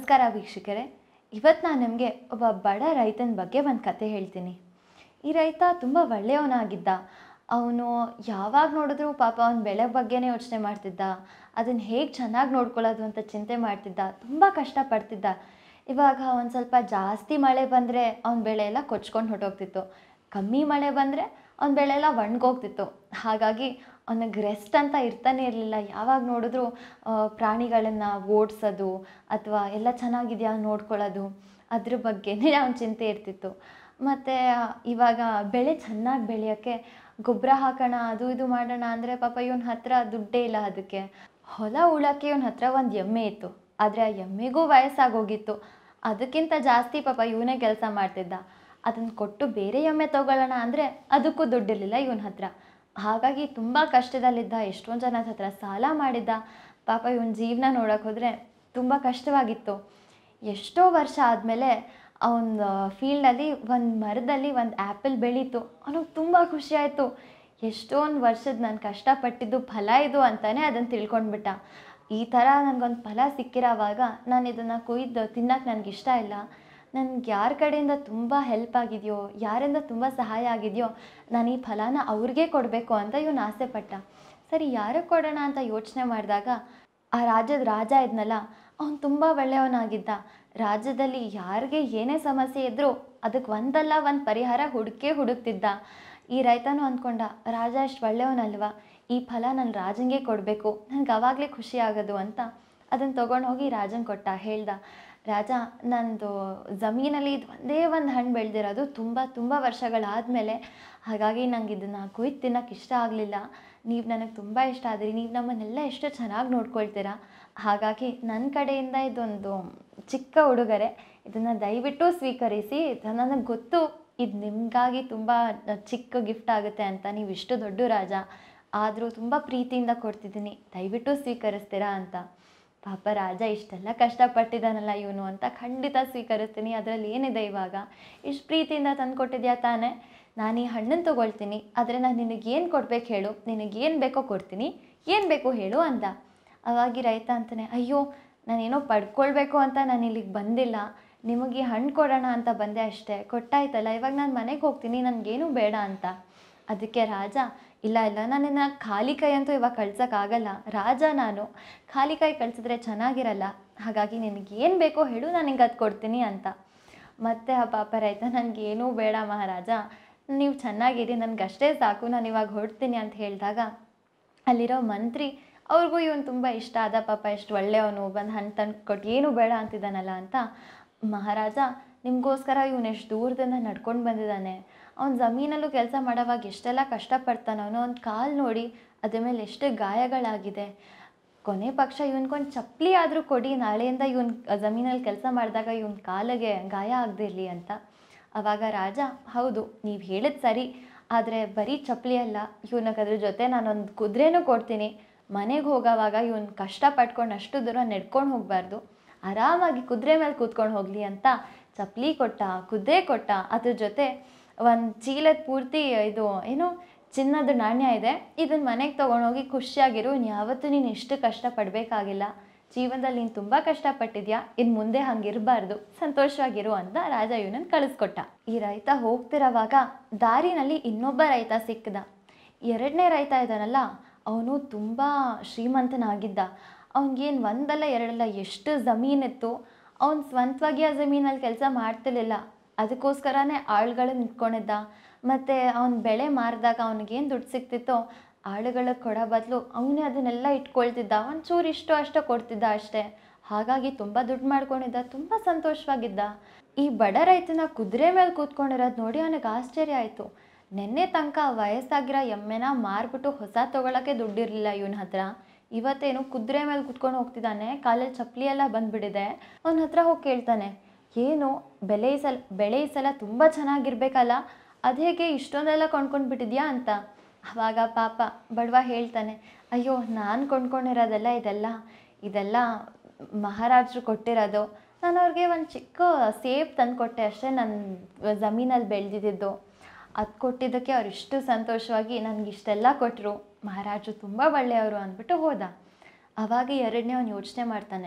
ನಮಸ್ಕಾರ ವೀಕ್ಷಕರೇ ಇವತ್ತು ನಾನು ನಿಮಗೆ ಒಬ್ಬ ಬಡ ರೈತನ ಬಗ್ಗೆ ಒಂದು ಕತೆ ಹೇಳ್ತೀನಿ ಈ ರೈತ ತುಂಬ ಒಳ್ಳೆಯವನಾಗಿದ್ದ ಅವನು ಯಾವಾಗ ನೋಡಿದ್ರೂ ಪಾಪ ಅವನ ಬೆಳೆ ಬಗ್ಗೆನೇ ಯೋಚನೆ ಮಾಡ್ತಿದ್ದ ಅದನ್ನು ಹೇಗೆ ಚೆನ್ನಾಗಿ ನೋಡ್ಕೊಳ್ಳೋದು ಅಂತ ಚಿಂತೆ ಮಾಡ್ತಿದ್ದ ತುಂಬ ಕಷ್ಟಪಡ್ತಿದ್ದ ಇವಾಗ ಒಂದು ಸ್ವಲ್ಪ ಜಾಸ್ತಿ ಮಳೆ ಬಂದರೆ ಅವನ ಬೆಳೆ ಎಲ್ಲ ಕೊಚ್ಕೊಂಡು ಹೊಟ್ಟೋಗ್ತಿತ್ತು ಕಮ್ಮಿ ಮಳೆ ಬಂದರೆ ಅವನ ಬೆಳೆ ಎಲ್ಲ ಒಣಗೋಗ್ತಿತ್ತು ಹಾಗಾಗಿ ಅವನಿಗೆ ರೆಸ್ಟ್ ಅಂತ ಇರ್ತಾನೆ ಇರಲಿಲ್ಲ ಯಾವಾಗ ನೋಡಿದ್ರೂ ಪ್ರಾಣಿಗಳನ್ನು ಓಡಿಸೋದು ಅಥವಾ ಎಲ್ಲ ಚೆನ್ನಾಗಿದೆಯಾ ನೋಡ್ಕೊಳ್ಳೋದು ಅದ್ರ ಬಗ್ಗೆನೇ ಅವನ ಚಿಂತೆ ಇರ್ತಿತ್ತು ಮತ್ತು ಇವಾಗ ಬೆಳೆ ಚೆನ್ನಾಗಿ ಬೆಳೆಯೋಕ್ಕೆ ಗೊಬ್ಬರ ಹಾಕೋಣ ಅದು ಇದು ಮಾಡೋಣ ಅಂದರೆ ಪಾಪ ಇವನ ಹತ್ರ ದುಡ್ಡೇ ಇಲ್ಲ ಅದಕ್ಕೆ ಹೊಲ ಉಳೋಕ್ಕೆ ಇವನ ಹತ್ರ ಒಂದು ಎಮ್ಮೆ ಇತ್ತು ಆದರೆ ಆ ಎಮ್ಮೆಗೂ ವಯಸ್ಸಾಗೋಗಿತ್ತು ಅದಕ್ಕಿಂತ ಜಾಸ್ತಿ ಪಾಪ ಇವನೇ ಕೆಲಸ ಮಾಡ್ತಿದ್ದ ಅದನ್ನು ಕೊಟ್ಟು ಬೇರೆ ಎಮ್ಮೆ ತಗೊಳ್ಳೋಣ ಅಂದರೆ ಅದಕ್ಕೂ ದುಡ್ಡಿರಲಿಲ್ಲ ಇವನ ಹತ್ರ ಹಾಗಾಗಿ ತುಂಬ ಕಷ್ಟದಲ್ಲಿದ್ದ ಎಷ್ಟೊಂದು ಜನದ ಹತ್ರ ಸಾಲ ಮಾಡಿದ್ದ ಪಾಪ ಇವನ ಜೀವನ ನೋಡೋಕೆ ಹೋದರೆ ತುಂಬ ಕಷ್ಟವಾಗಿತ್ತು ಎಷ್ಟೋ ವರ್ಷ ಆದಮೇಲೆ ಅವನ ಫೀಲ್ಡಲ್ಲಿ ಒಂದು ಮರದಲ್ಲಿ ಒಂದು ಆ್ಯಪಲ್ ಬೆಳೀತು ಅವನಿಗೆ ತುಂಬ ಖುಷಿ ಆಯಿತು ಎಷ್ಟೊಂದು ವರ್ಷದ ನಾನು ಕಷ್ಟಪಟ್ಟಿದ್ದು ಫಲ ಇದು ಅಂತಲೇ ಅದನ್ನು ತಿಳ್ಕೊಂಡ್ಬಿಟ್ಟ ಈ ಥರ ನನಗೊಂದು ಫಲ ಸಿಕ್ಕಿರೋವಾಗ ನಾನು ಇದನ್ನು ಕೊಯ್ದು ತಿನ್ನೋಕೆ ನನಗೆ ಇಷ್ಟ ಇಲ್ಲ ನನಗೆ ಯಾರ ಕಡೆಯಿಂದ ತುಂಬ ಹೆಲ್ಪ್ ಆಗಿದೆಯೋ ಯಾರಿಂದ ತುಂಬ ಸಹಾಯ ಆಗಿದೆಯೋ ನಾನು ಈ ಫಲನ ಅವ್ರಿಗೆ ಕೊಡಬೇಕು ಅಂತ ಇವನು ಆಸೆ ಪಟ್ಟ ಸರಿ ಯಾರಿಗೆ ಕೊಡೋಣ ಅಂತ ಯೋಚನೆ ಮಾಡಿದಾಗ ಆ ರಾಜ್ಯದ ರಾಜ ಇದ್ನಲ್ಲ ಅವನು ತುಂಬ ಒಳ್ಳೆಯವನಾಗಿದ್ದ ರಾಜ್ಯದಲ್ಲಿ ಯಾರಿಗೆ ಏನೇ ಸಮಸ್ಯೆ ಇದ್ದರೂ ಅದಕ್ಕೆ ಒಂದಲ್ಲ ಒಂದು ಪರಿಹಾರ ಹುಡುಕೇ ಹುಡುಕ್ತಿದ್ದ ಈ ರೈತನೂ ಅಂದ್ಕೊಂಡ ರಾಜ ಎಷ್ಟು ಒಳ್ಳೆಯವನಲ್ವ ಈ ಫಲ ನಾನು ರಾಜಂಗೆ ಕೊಡಬೇಕು ನನಗೆ ಅವಾಗಲೇ ಖುಷಿ ಆಗೋದು ಅಂತ ಅದನ್ನು ತೊಗೊಂಡು ಹೋಗಿ ರಾಜಂಗೆ ಕೊಟ್ಟ ಹೇಳ್ದ ರಾಜ ನಂದು ಜಮೀನಲ್ಲಿ ಇದು ಒಂದೇ ಒಂದು ಹಣ್ಣು ಬೆಳೆದಿರೋದು ತುಂಬ ತುಂಬ ವರ್ಷಗಳಾದಮೇಲೆ ಹಾಗಾಗಿ ನಂಗೆ ಇದನ್ನು ಕೊಯ್ದು ತಿನ್ನೋಕೆ ಇಷ್ಟ ಆಗಲಿಲ್ಲ ನೀವು ನನಗೆ ತುಂಬ ಇಷ್ಟ ಆದ್ರಿ ನೀವು ನಮ್ಮನ್ನೆಲ್ಲ ಎಷ್ಟು ಚೆನ್ನಾಗಿ ನೋಡ್ಕೊಳ್ತೀರಾ ಹಾಗಾಗಿ ನನ್ನ ಕಡೆಯಿಂದ ಇದೊಂದು ಚಿಕ್ಕ ಉಡುಗೊರೆ ಇದನ್ನು ದಯವಿಟ್ಟು ಸ್ವೀಕರಿಸಿ ಇದು ನನಗೆ ಗೊತ್ತು ಇದು ನಿಮಗಾಗಿ ತುಂಬ ಚಿಕ್ಕ ಗಿಫ್ಟ್ ಆಗುತ್ತೆ ಅಂತ ನೀವು ಇಷ್ಟು ದೊಡ್ಡ ರಾಜ ಆದರೂ ತುಂಬ ಪ್ರೀತಿಯಿಂದ ಕೊಡ್ತಿದ್ದೀನಿ ದಯವಿಟ್ಟು ಸ್ವೀಕರಿಸ್ತೀರಾ ಅಂತ ಪಾಪ ರಾಜ ಇಷ್ಟೆಲ್ಲ ಕಷ್ಟಪಟ್ಟಿದ್ದಾನಲ್ಲ ಇವನು ಅಂತ ಖಂಡಿತ ಸ್ವೀಕರಿಸ್ತೀನಿ ಅದರಲ್ಲಿ ಏನಿದೆ ಇವಾಗ ಇಷ್ಟು ಪ್ರೀತಿಯಿಂದ ತಂದು ಕೊಟ್ಟಿದ್ಯಾ ತಾನೇ ನಾನು ಈ ಹಣ್ಣನ್ನು ತೊಗೊಳ್ತೀನಿ ಆದರೆ ನಾನು ನಿನಗೇನು ಕೊಡ್ಬೇಕು ಹೇಳು ನಿನಗೇನು ಬೇಕೋ ಕೊಡ್ತೀನಿ ಏನು ಬೇಕು ಹೇಳು ಅಂದ ಅವಾಗಿ ರೈತ ಅಂತಾನೆ ಅಯ್ಯೋ ನಾನೇನೋ ಪಡ್ಕೊಳ್ಬೇಕು ಅಂತ ನಾನು ಇಲ್ಲಿಗೆ ಬಂದಿಲ್ಲ ನಿಮಗೆ ಈ ಹಣ್ಣು ಕೊಡೋಣ ಅಂತ ಬಂದೆ ಅಷ್ಟೇ ಕೊಟ್ಟಾಯ್ತಲ್ಲ ಇವಾಗ ನಾನು ಮನೆಗೆ ಹೋಗ್ತೀನಿ ನನಗೇನು ಬೇಡ ಅಂತ ಅದಕ್ಕೆ ರಾಜ ಇಲ್ಲ ಇಲ್ಲ ನಾನಿನ್ನ ಖಾಲಿ ಕೈ ಅಂತೂ ಇವಾಗ ಕಳ್ಸೋಕ್ಕಾಗಲ್ಲ ರಾಜ ನಾನು ಖಾಲಿ ಕೈ ಕಳ್ಸಿದ್ರೆ ಚೆನ್ನಾಗಿರಲ್ಲ ಹಾಗಾಗಿ ನಿನಗೆ ಏನು ಬೇಕೋ ಹೇಳು ನಾನು ನಿಂಗೆ ಅದು ಕೊಡ್ತೀನಿ ಅಂತ ಮತ್ತೆ ಆ ಪಾಪ ರೈತ ನನಗೇನೂ ಬೇಡ ಮಹಾರಾಜ ನೀವು ಚೆನ್ನಾಗಿರಿ ನನಗೆ ಅಷ್ಟೇ ಸಾಕು ನಾನು ಇವಾಗ ಹೊರಡ್ತೀನಿ ಅಂತ ಹೇಳಿದಾಗ ಅಲ್ಲಿರೋ ಮಂತ್ರಿ ಅವ್ರಿಗೂ ಇವನು ತುಂಬ ಇಷ್ಟ ಆದ ಪಾಪ ಎಷ್ಟು ಒಳ್ಳೆಯವನು ಬಂದು ಹಣ್ಣು ತಂದು ಕೊಟ್ಟು ಏನೂ ಬೇಡ ಅಂತಿದ್ದಾನಲ್ಲ ಅಂತ ಮಹಾರಾಜ ನಿಮಗೋಸ್ಕರ ಇವನು ಎಷ್ಟು ದೂರದಿಂದ ನಡ್ಕೊಂಡು ಬಂದಿದ್ದಾನೆ ಅವ್ನ ಜಮೀನಲ್ಲೂ ಕೆಲಸ ಮಾಡೋವಾಗ ಎಷ್ಟೆಲ್ಲ ಕಷ್ಟಪಡ್ತಾನೆ ಅವನು ಅವ್ನ ಕಾಲು ನೋಡಿ ಅದ್ರ ಮೇಲೆ ಎಷ್ಟು ಗಾಯಗಳಾಗಿದೆ ಕೊನೆ ಪಕ್ಷ ಇವನ್ಗೊಂದು ಚಪ್ಪಲಿ ಆದರೂ ಕೊಡಿ ನಾಳೆಯಿಂದ ಇವನ್ ಜಮೀನಲ್ಲಿ ಕೆಲಸ ಮಾಡಿದಾಗ ಇವನ ಕಾಲಿಗೆ ಗಾಯ ಆಗದಿರಲಿ ಅಂತ ಆವಾಗ ರಾಜ ಹೌದು ನೀವು ಹೇಳಿದ ಸರಿ ಆದರೆ ಬರೀ ಚಪ್ಪಲಿ ಅಲ್ಲ ಇವನಿಗೆ ಅದ್ರ ಜೊತೆ ನಾನೊಂದು ಕುದುರೆನೂ ಕೊಡ್ತೀನಿ ಮನೆಗೆ ಹೋಗೋವಾಗ ಇವನು ಕಷ್ಟಪಟ್ಕೊಂಡು ಅಷ್ಟು ದೂರ ನಡ್ಕೊಂಡು ಹೋಗಬಾರ್ದು ಆರಾಮಾಗಿ ಕುದುರೆ ಮೇಲೆ ಕೂತ್ಕೊಂಡು ಹೋಗಲಿ ಅಂತ ಚಪ್ಪಲಿ ಕೊಟ್ಟ ಕುದುರೆ ಕೊಟ್ಟ ಅದ್ರ ಜೊತೆ ಒಂದು ಚೀಲದ ಪೂರ್ತಿ ಇದು ಏನು ಚಿನ್ನದ ನಾಣ್ಯ ಇದೆ ಇದನ್ನು ಮನೆಗೆ ತೊಗೊಂಡೋಗಿ ಖುಷಿಯಾಗಿರು ಇನ್ನು ಯಾವತ್ತೂ ನೀನು ಇಷ್ಟು ಕಷ್ಟಪಡಬೇಕಾಗಿಲ್ಲ ಜೀವನದಲ್ಲಿ ನೀನು ತುಂಬ ಕಷ್ಟಪಟ್ಟಿದ್ಯಾ ಇನ್ನು ಮುಂದೆ ಹಂಗಿರಬಾರ್ದು ಸಂತೋಷವಾಗಿರು ಅಂತ ರಾಜ ಇವನನ್ನು ಕಳಿಸ್ಕೊಟ್ಟ ಈ ರೈತ ಹೋಗ್ತಿರೋವಾಗ ದಾರಿನಲ್ಲಿ ಇನ್ನೊಬ್ಬ ರೈತ ಸಿಕ್ಕದ ಎರಡನೇ ರೈತ ಇದ್ದಾನಲ್ಲ ಅವನು ತುಂಬ ಶ್ರೀಮಂತನಾಗಿದ್ದ ಅವನಿಗೇನು ಒಂದಲ್ಲ ಎರಡಲ್ಲ ಎಷ್ಟು ಜಮೀನಿತ್ತು ಅವನು ಸ್ವಂತವಾಗಿ ಆ ಜಮೀನಲ್ಲಿ ಕೆಲಸ ಮಾಡ್ತಿರ್ಲಿಲ್ಲ ಅದಕ್ಕೋಸ್ಕರನೇ ಆಳುಗಳು ನಿಂತ್ಕೊಂಡಿದ್ದ ಮತ್ತು ಅವನ ಬೆಳೆ ಮಾರಿದಾಗ ಅವನಿಗೇನು ದುಡ್ಡು ಸಿಗ್ತಿತ್ತೋ ಆಳುಗಳಿಗೆ ಕೊಡೋ ಬದಲು ಅವನೇ ಅದನ್ನೆಲ್ಲ ಇಟ್ಕೊಳ್ತಿದ್ದ ಒಂಚೂರು ಇಷ್ಟು ಅಷ್ಟೋ ಕೊಡ್ತಿದ್ದ ಅಷ್ಟೇ ಹಾಗಾಗಿ ತುಂಬ ದುಡ್ಡು ಮಾಡ್ಕೊಂಡಿದ್ದ ತುಂಬ ಸಂತೋಷವಾಗಿದ್ದ ಈ ಬಡ ರೈತನ ಕುದುರೆ ಮೇಲೆ ಕೂತ್ಕೊಂಡಿರೋದು ನೋಡಿ ಅವನಿಗೆ ಆಶ್ಚರ್ಯ ಆಯಿತು ನಿನ್ನೆ ತನಕ ವಯಸ್ಸಾಗಿರೋ ಎಮ್ಮೆನ ಮಾರ್ಬಿಟ್ಟು ಹೊಸ ತೊಗೊಳಕ್ಕೆ ದುಡ್ಡಿರಲಿಲ್ಲ ಇವನ ಹತ್ರ ಇವತ್ತೇನು ಕುದುರೆ ಮೇಲೆ ಕುತ್ಕೊಂಡು ಹೋಗ್ತಿದ್ದಾನೆ ಕಾಲಲ್ಲಿ ಚಪ್ಪಲಿ ಎಲ್ಲ ಬಂದ್ಬಿಟ್ಟಿದೆ ಅವನ ಹತ್ರ ಹೋಗಿ ಕೇಳ್ತಾನೆ ಏನು ಬೆಲೆ ಈ ಸಲ ಬೆಳೆ ಈ ಸಲ ತುಂಬ ಚೆನ್ನಾಗಿರ್ಬೇಕಲ್ಲ ಅದು ಹೇಗೆ ಇಷ್ಟೊಂದೆಲ್ಲ ಕೊಂಡ್ಕೊಂಡು ಬಿಟ್ಟಿದ್ಯಾ ಅಂತ ಆವಾಗ ಪಾಪ ಬಡವ ಹೇಳ್ತಾನೆ ಅಯ್ಯೋ ನಾನು ಕೊಂಡ್ಕೊಂಡಿರೋದೆಲ್ಲ ಇದೆಲ್ಲ ಇದೆಲ್ಲ ಮಹಾರಾಜರು ಕೊಟ್ಟಿರೋದು ನಾನು ಅವ್ರಿಗೆ ಒಂದು ಚಿಕ್ಕ ಸೇಬ್ ತಂದು ಕೊಟ್ಟೆ ಅಷ್ಟೇ ನನ್ನ ಜಮೀನಲ್ಲಿ ಬೆಳೆದಿದ್ದು ಅದು ಕೊಟ್ಟಿದ್ದಕ್ಕೆ ಅವ್ರು ಇಷ್ಟು ಸಂತೋಷವಾಗಿ ನನಗೆ ಇಷ್ಟೆಲ್ಲ ಕೊಟ್ಟರು ಮಹಾರಾಜರು ತುಂಬ ಒಳ್ಳೆಯವರು ಅಂದ್ಬಿಟ್ಟು ಹೋದ ಆವಾಗ ಎರಡನೇ ಅವನು ಯೋಚನೆ ಮಾಡ್ತಾನೆ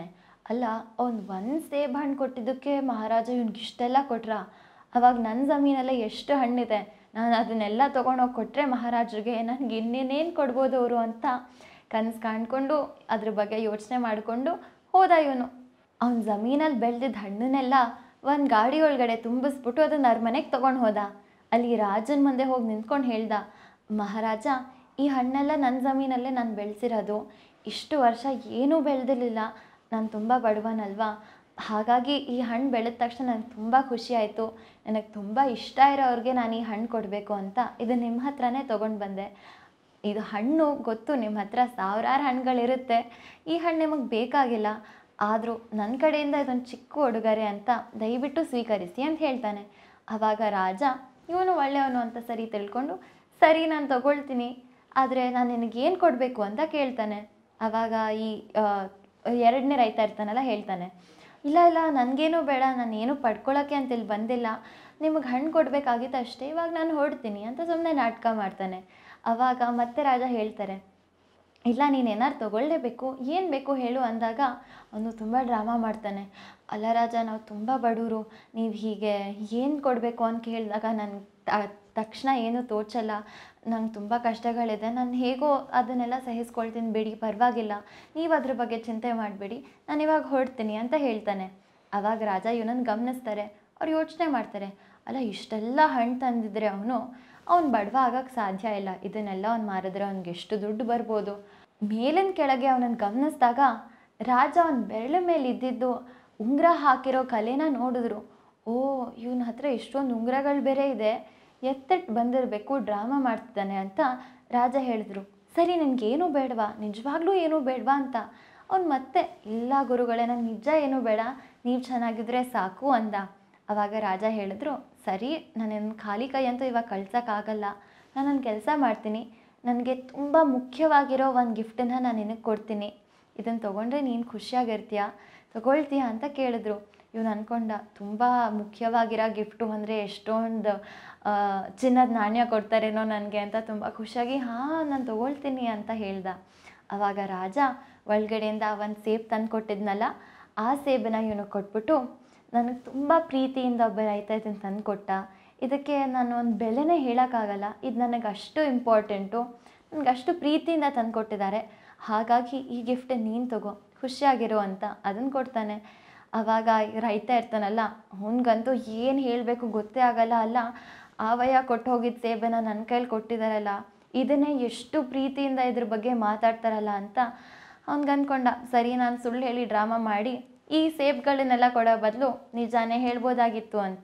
ಅಲ್ಲ ಅವ್ನು ಒಂದು ಸೇಬು ಹಣ್ಣು ಕೊಟ್ಟಿದ್ದಕ್ಕೆ ಮಹಾರಾಜ ಇವ್ನಿಗೆ ಇಷ್ಟೆಲ್ಲ ಕೊಟ್ರ ಅವಾಗ ನನ್ನ ಜಮೀನಲ್ಲೇ ಎಷ್ಟು ಹಣ್ಣಿದೆ ನಾನು ಅದನ್ನೆಲ್ಲ ತೊಗೊಂಡೋಗಿ ಕೊಟ್ಟರೆ ಮಹಾರಾಜರಿಗೆ ನನಗೆ ಇನ್ನೇನೇನು ಕೊಡ್ಬೋದು ಅವರು ಅಂತ ಕನಸು ಕಾಣ್ಕೊಂಡು ಅದ್ರ ಬಗ್ಗೆ ಯೋಚನೆ ಮಾಡಿಕೊಂಡು ಹೋದ ಇವನು ಅವ್ನ ಜಮೀನಲ್ಲಿ ಬೆಳೆದಿದ್ದ ಹಣ್ಣನ್ನೆಲ್ಲ ಒಂದು ಗಾಡಿ ಒಳಗಡೆ ತುಂಬಿಸ್ಬಿಟ್ಟು ಅದನ್ನ ಅರಮನೆಗೆ ತೊಗೊಂಡು ಹೋದ ಅಲ್ಲಿ ರಾಜನ ಮುಂದೆ ಹೋಗಿ ನಿಂತ್ಕೊಂಡು ಹೇಳ್ದ ಮಹಾರಾಜ ಈ ಹಣ್ಣೆಲ್ಲ ನನ್ನ ಜಮೀನಲ್ಲೇ ನಾನು ಬೆಳೆಸಿರೋದು ಇಷ್ಟು ವರ್ಷ ಏನೂ ಬೆಳೆದಿರಲಿಲ್ಲ ನಾನು ತುಂಬ ಬಡವನಲ್ವಾ ಹಾಗಾಗಿ ಈ ಹಣ್ಣು ಬೆಳೆದ ತಕ್ಷಣ ನನಗೆ ತುಂಬ ಖುಷಿ ಆಯಿತು ನನಗೆ ತುಂಬ ಇಷ್ಟ ಇರೋವ್ರಿಗೆ ನಾನು ಈ ಹಣ್ಣು ಕೊಡಬೇಕು ಅಂತ ಇದು ನಿಮ್ಮ ಹತ್ರನೇ ತೊಗೊಂಡು ಬಂದೆ ಇದು ಹಣ್ಣು ಗೊತ್ತು ನಿಮ್ಮ ಹತ್ರ ಸಾವಿರಾರು ಹಣ್ಣುಗಳಿರುತ್ತೆ ಈ ಹಣ್ಣು ನಿಮಗೆ ಬೇಕಾಗಿಲ್ಲ ಆದರೂ ನನ್ನ ಕಡೆಯಿಂದ ಇದೊಂದು ಚಿಕ್ಕ ಉಡುಗೊರೆ ಅಂತ ದಯವಿಟ್ಟು ಸ್ವೀಕರಿಸಿ ಅಂತ ಹೇಳ್ತಾನೆ ಆವಾಗ ರಾಜ ಇವನು ಒಳ್ಳೆಯವನು ಅಂತ ಸರಿ ತಿಳ್ಕೊಂಡು ಸರಿ ನಾನು ತಗೊಳ್ತೀನಿ ಆದರೆ ನಾನು ನಿನಗೇನು ಕೊಡಬೇಕು ಅಂತ ಕೇಳ್ತಾನೆ ಆವಾಗ ಈ ಆ, ಎರಡನೇ ರೈತ ಇರ್ತಾನಲ್ಲ ಹೇಳ್ತಾನೆ ಇಲ್ಲ ಇಲ್ಲ ನನಗೇನು ಬೇಡ ನಾನು ಏನು ಪಡ್ಕೊಳ್ಳೋಕ್ಕೆ ಅಂತ ಇಲ್ಲಿ ಬಂದಿಲ್ಲ ನಿಮಗೆ ಹಣ್ಣು ಕೊಡಬೇಕಾಗಿತ್ತು ಅಷ್ಟೇ ಇವಾಗ ನಾನು ಹೊರಡ್ತೀನಿ ಅಂತ ಸುಮ್ಮನೆ ನಾಟಕ ಮಾಡ್ತಾನೆ ಆವಾಗ ಮತ್ತೆ ರಾಜ ಹೇಳ್ತಾರೆ ಇಲ್ಲ ನೀನು ಏನಾರು ತೊಗೊಳ್ಳೇಬೇಕು ಏನು ಬೇಕು ಹೇಳು ಅಂದಾಗ ಅವನು ತುಂಬ ಡ್ರಾಮಾ ಮಾಡ್ತಾನೆ ಅಲ್ಲ ರಾಜ ನಾವು ತುಂಬ ಬಡವರು ನೀವು ಹೀಗೆ ಏನು ಕೊಡಬೇಕು ಅಂತ ಕೇಳಿದಾಗ ನನಗೆ ತಕ್ಷಣ ಏನು ತೋಚಲ್ಲ ನಂಗೆ ತುಂಬ ಕಷ್ಟಗಳಿದೆ ನಾನು ಹೇಗೋ ಅದನ್ನೆಲ್ಲ ಸಹಿಸ್ಕೊಳ್ತೀನಿ ಬಿಡಿ ಪರವಾಗಿಲ್ಲ ನೀವು ಅದ್ರ ಬಗ್ಗೆ ಚಿಂತೆ ಮಾಡಬೇಡಿ ನಾನು ಇವಾಗ ಹೊರಡ್ತೀನಿ ಅಂತ ಹೇಳ್ತಾನೆ ಆವಾಗ ರಾಜ ಇವನನ್ನು ಗಮನಿಸ್ತಾರೆ ಅವ್ರು ಯೋಚನೆ ಮಾಡ್ತಾರೆ ಅಲ್ಲ ಇಷ್ಟೆಲ್ಲ ಹಣ್ಣು ತಂದಿದ್ರೆ ಅವನು ಅವ್ನು ಬಡವ ಆಗಕ್ಕೆ ಸಾಧ್ಯ ಇಲ್ಲ ಇದನ್ನೆಲ್ಲ ಅವ್ನು ಮಾರಿದ್ರೆ ಅವ್ನಿಗೆ ಎಷ್ಟು ದುಡ್ಡು ಬರ್ಬೋದು ಮೇಲಿನ ಕೆಳಗೆ ಅವನನ್ನು ಗಮನಿಸಿದಾಗ ರಾಜ ಅವನ ಬೆರಳ ಮೇಲೆ ಇದ್ದಿದ್ದು ಉಂಗುರ ಹಾಕಿರೋ ಕಲೆನ ನೋಡಿದ್ರು ಓ ಇವನ ಹತ್ರ ಇಷ್ಟೊಂದು ಉಂಗುರಗಳು ಬೇರೆ ಇದೆ ಎತ್ತಿಟ್ಟು ಬಂದಿರಬೇಕು ಡ್ರಾಮಾ ಮಾಡ್ತಿದ್ದಾನೆ ಅಂತ ರಾಜ ಹೇಳಿದ್ರು ಸರಿ ನನಗೇನು ಬೇಡವಾ ನಿಜವಾಗ್ಲೂ ಏನೂ ಬೇಡವಾ ಅಂತ ಅವ್ನು ಮತ್ತೆ ಇಲ್ಲ ಗುರುಗಳೇ ನಂಗೆ ನಿಜ ಏನೂ ಬೇಡ ನೀವು ಚೆನ್ನಾಗಿದ್ರೆ ಸಾಕು ಅಂದ ಅವಾಗ ರಾಜ ಹೇಳಿದ್ರು ಸರಿ ನಾನು ಖಾಲಿ ಕೈ ಅಂತೂ ಇವಾಗ ಕಳ್ಸೋಕ್ಕಾಗಲ್ಲ ನಾನು ನನ್ನ ಕೆಲಸ ಮಾಡ್ತೀನಿ ನನಗೆ ತುಂಬ ಮುಖ್ಯವಾಗಿರೋ ಒಂದು ಗಿಫ್ಟನ್ನು ನಾನು ನಿನಗೆ ಕೊಡ್ತೀನಿ ಇದನ್ನು ತೊಗೊಂಡ್ರೆ ನೀನು ಖುಷಿಯಾಗಿರ್ತೀಯ ತಗೊಳ್ತೀಯ ಅಂತ ಕೇಳಿದ್ರು ಇವನು ಅಂದ್ಕೊಂಡ ತುಂಬ ಮುಖ್ಯವಾಗಿರೋ ಗಿಫ್ಟು ಅಂದರೆ ಎಷ್ಟೊಂದು ಆ, ಚಿನ್ನದ ನಾಣ್ಯ ಕೊಡ್ತಾರೇನೋ ನನಗೆ ಅಂತ ತುಂಬ ಖುಷಿಯಾಗಿ ಹಾಂ ನಾನು ತೊಗೊಳ್ತೀನಿ ಅಂತ ಹೇಳ್ದ ಆವಾಗ ರಾಜ ಒಳಗಡೆಯಿಂದ ಒಂದು ಸೇಬ್ ತಂದು ಕೊಟ್ಟಿದ್ನಲ್ಲ ಆ ಸೇಬನ್ನ ಇವನು ಕೊಟ್ಬಿಟ್ಟು ನನಗೆ ತುಂಬ ಪ್ರೀತಿಯಿಂದ ಒಬ್ಬ ರೈತ ಇದನ್ನು ತಂದು ಕೊಟ್ಟ ಇದಕ್ಕೆ ನಾನು ಒಂದು ಬೆಲೆನೇ ಹೇಳೋಕ್ಕಾಗಲ್ಲ ಇದು ನನಗೆ ಅಷ್ಟು ಇಂಪಾರ್ಟೆಂಟು ನನಗೆ ಅಷ್ಟು ಪ್ರೀತಿಯಿಂದ ತಂದು ಕೊಟ್ಟಿದ್ದಾರೆ ಹಾಗಾಗಿ ಈ ಗಿಫ್ಟ್ ನೀನು ತಗೋ ಖುಷಿಯಾಗಿರು ಅಂತ ಅದನ್ನು ಕೊಡ್ತಾನೆ ಆವಾಗ ಈ ರೈತ ಇರ್ತಾನಲ್ಲ ಅವನಿಗಂತೂ ಏನು ಹೇಳಬೇಕು ಗೊತ್ತೇ ಆಗಲ್ಲ ಅಲ್ಲ ಆವಯ್ಯ ಕೊಟ್ಟು ಹೋಗಿದ್ದ ಸೇಬನ್ನ ನನ್ನ ಕೈಲಿ ಕೊಟ್ಟಿದ್ದಾರಲ್ಲ ಇದನ್ನೇ ಎಷ್ಟು ಪ್ರೀತಿಯಿಂದ ಇದ್ರ ಬಗ್ಗೆ ಮಾತಾಡ್ತಾರಲ್ಲ ಅಂತ ಅವ್ನಿಗೆ ಅಂದ್ಕೊಂಡ ಸರಿ ನಾನು ಸುಳ್ಳು ಹೇಳಿ ಡ್ರಾಮಾ ಮಾಡಿ ಈ ಸೇಬ್ಗಳನ್ನೆಲ್ಲ ಕೊಡೋ ಬದಲು ನಿಜಾನೇ ಹೇಳ್ಬೋದಾಗಿತ್ತು ಅಂತ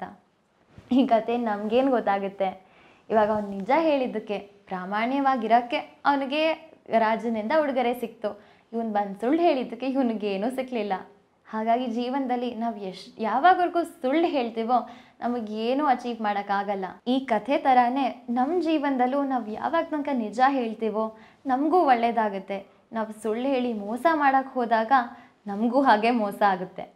ಈ ಕತೆ ನಮಗೇನು ಗೊತ್ತಾಗುತ್ತೆ ಇವಾಗ ಅವ್ನು ನಿಜ ಹೇಳಿದ್ದಕ್ಕೆ ಪ್ರಾಮಾಣ್ಯವಾಗಿರೋಕ್ಕೆ ಅವನಿಗೆ ರಾಜನಿಂದ ಉಡುಗೊರೆ ಸಿಕ್ತು ಇವನು ಬಂದು ಸುಳ್ಳು ಹೇಳಿದ್ದಕ್ಕೆ ಇವನಿಗೇನೂ ಸಿಕ್ಕಲಿಲ್ಲ ಹಾಗಾಗಿ ಜೀವನದಲ್ಲಿ ನಾವು ಎಷ್ಟು ಯಾವಾಗವರೆಗೂ ಸುಳ್ಳು ಹೇಳ್ತೀವೋ ನಮಗೇನೂ ಅಚೀವ್ ಮಾಡೋಕ್ಕಾಗಲ್ಲ ಈ ಕಥೆ ಥರನೇ ನಮ್ಮ ಜೀವನದಲ್ಲೂ ನಾವು ಯಾವಾಗ ತನಕ ನಿಜ ಹೇಳ್ತೀವೋ ನಮಗೂ ಒಳ್ಳೆಯದಾಗುತ್ತೆ ನಾವು ಸುಳ್ಳು ಹೇಳಿ ಮೋಸ ಮಾಡೋಕ್ಕೆ ಹೋದಾಗ ನಮಗೂ ಹಾಗೆ ಮೋಸ ಆಗುತ್ತೆ